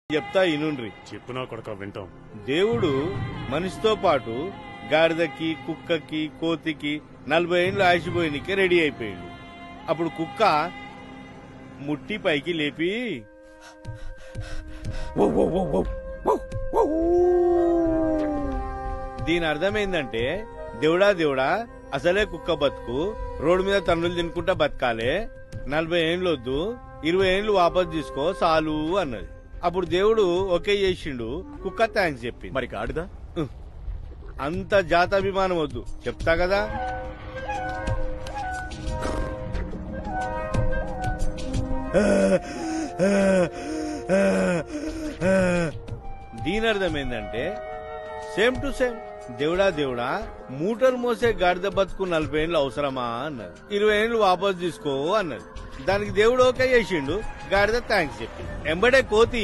చెప్తా ఇనుండ్రి చెప్పినా కొడక వింటాం దేవుడు మనిషితో పాటు గాడిదకి కుక్కకి కోతికి నలభై ఏళ్ళు ఆసిపోయినకే రెడీ అయిపోయిండు అప్పుడు కుక్క ముట్టి పైకి లేపి దీని అర్థం ఏంటంటే దేవుడా దేవుడా అసలే కుక్క బతుకు రోడ్డు మీద తన్నులు తినుకుంటా బతకాలే నలభై ఏండ్లు వద్దు ఇరవై ఏండ్లు వాపస్ తీసుకో చాలు అన్నది అప్పుడు దేవుడు ఓకే చేసిండు కుక్క థ్యాంక్స్ చెప్పింది మరి గాడిద అంత జాతాభిమానం వద్దు చెప్తా కదా దీని అర్థం ఏంటంటే సేమ్ టు సేమ్ దేవుడా దేవుడా మూటలు మోసే గాడిద బతుకు నలభై ఏళ్ళు అవసరమా అన్నది ఇరవై ఏళ్ళు వాపస్ తీసుకో అన్నది దానికి దేవుడు ఓకే చేసిండు గాడిద థ్యాంక్స్ చెప్పింది ఎంబడే కోతి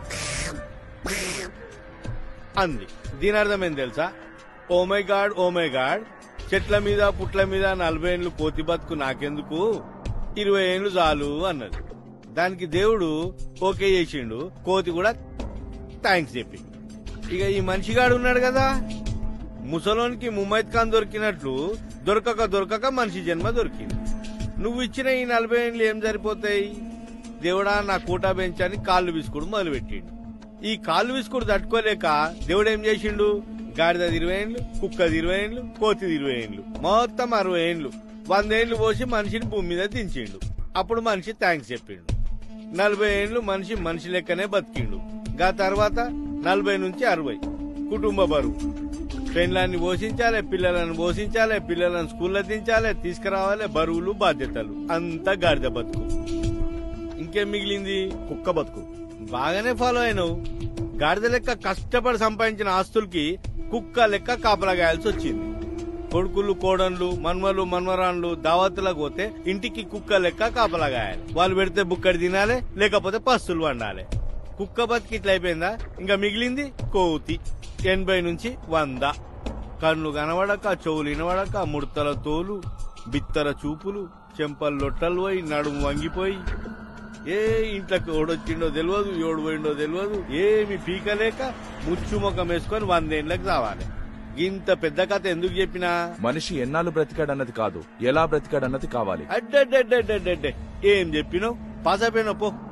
అంది దీని అర్థం ఏం తెలుసా oh my God oh my God చెట్ల మీద పుట్ల మీద నలభై ఏళ్ళు కోతి బతుకు నాకెందుకు ఇరవై ఏళ్ళు చాలు అన్నది దానికి దేవుడు ఓకే చేసిండు కోతి కూడా థ్యాంక్స్ చెప్పి ఇక ఈ మనిషిగాడు ఉన్నాడు కదా ముసలోనికి ముమైద్ ఖాన్ దొరికినట్లు దొరకక దొరకక మనిషి జన్మ దొరికింది నువ్వు ఇచ్చిన ఈ నలభై ఏళ్ళు ఏం సరిపోతాయి దేవుడా నా కూటా బెంచని కాళ్ళు విసుకుడు మొదలుపెట్టిండు ఈ కాళ్ళు విసుకుడు తట్టుకోలేక దేవుడు ఏం చేసిండు గాడిద ఇరవై ఏండ్లు కుక్కది ఇరవై ఏండ్లు కోతిది ఇరవై ఏండ్లు మొత్తం అరవై ఏండ్లు వందేండ్లు పోసి మనిషిని భూమి మీద దించిండు అప్పుడు మనిషి థ్యాంక్స్ చెప్పిండు నలభై ఏండ్లు మనిషి మనిషి లెక్కనే బతికిండు గా తర్వాత నలభై నుంచి అరవై కుటుంబ బరువు పెండ్లాన్ని పోషించాలి పిల్లలను పోషించాలి పిల్లలను స్కూల్లో దించాలి తీసుకురావాలి బరువులు బాధ్యతలు అంతా గాడిద బతుకు ఇంకేం మిగిలింది కుక్క బతుకు బాగానే ఫాలో అయినావు గాడిద లెక్క కష్టపడి సంపాదించిన ఆస్తులకి కుక్క లెక్క కాపలాగాయాల్సి వచ్చింది కొడుకులు కోడన్లు మన్మలు మన్మరాన్లు దావతులకు పోతే ఇంటికి కుక్క లెక్క కాపలాగాయాలి వాళ్ళు పెడితే బుక్కడి తినాలి లేకపోతే పస్తులు వండాలి కుక్క బతికి ఇట్లా అయిపోయిందా ఇంకా మిగిలింది కోతి ఎనభై నుంచి వంద కన్ను కనబడక చెవులు వినబడక ముడతల తోలు బిత్తర చూపులు చెంపలు లొట్టలు పోయి నడుము వంగిపోయి ఏ ఇంట్లోకి ఓడొచ్చిండో తెలియదు ఏడు పోయిండో తెలియదు ఏమి పీకలేక ముచ్చు ముఖం వేసుకొని వందేళ్లకు రావాలి ఇంత పెద్ద కథ ఎందుకు చెప్పినా మనిషి ఎన్నాళ్ళు బ్రతికాడన్నది కాదు ఎలా బ్రతికాడన్నది కావాలి అడ్డడ్డడ్డడ్డడ్డే ఏం చెప్పినావు పాస్ అయిపోయినావు పో